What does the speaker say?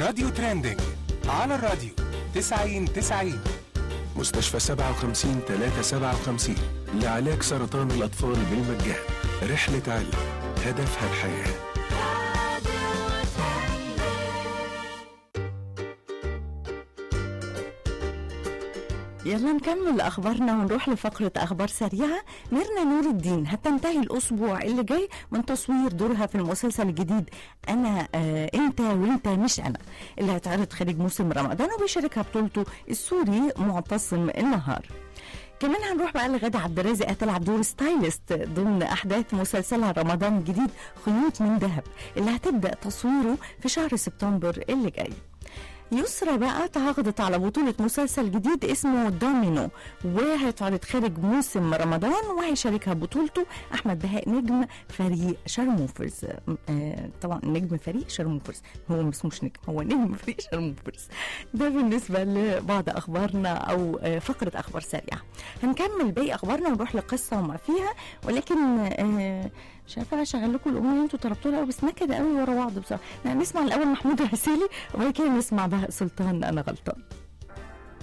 راديو ترندنج على الراديو 90 90 مستشفى 57 357 لعلاج سرطان الأطفال بالمجان رحلة علم هدفها الحياه يلا نكمل اخبارنا ونروح لفقره اخبار سريعه ميرنا نور الدين هتنتهي الاسبوع اللي جاي من تصوير دورها في المسلسل الجديد انا آه انت وانت مش انا اللي هيتعرض خارج موسم رمضان وبيشاركها بطولته السوري معتصم النهار كمان هنروح بقى لغادة عبد الرازق هتلعب دور ستايلست ضمن احداث مسلسلها رمضان الجديد خيوط من ذهب اللي هتبدا تصويره في شهر سبتمبر اللي جاي يسرى بقى تعاقدت على بطولة مسلسل جديد اسمه دومينو وهيتعرض خارج موسم رمضان وهيشاركها بطولته أحمد بهاء نجم فريق شرموفرز آه طبعا نجم فريق شرموفرز هو ما اسموش نجم هو نجم فريق شرموفرز ده بالنسبة لبعض أخبارنا أو آه فقرة أخبار سريعة هنكمل باقي أخبارنا ونروح لقصة وما فيها ولكن آه مش عارفه اشغل لكم الاغنيه انتوا طلبتوها قوي بس نكد قوي ورا بعض بصراحه نسمع الاول محمود العسيلي وبعد كده نسمع بهاء سلطان انا غلطان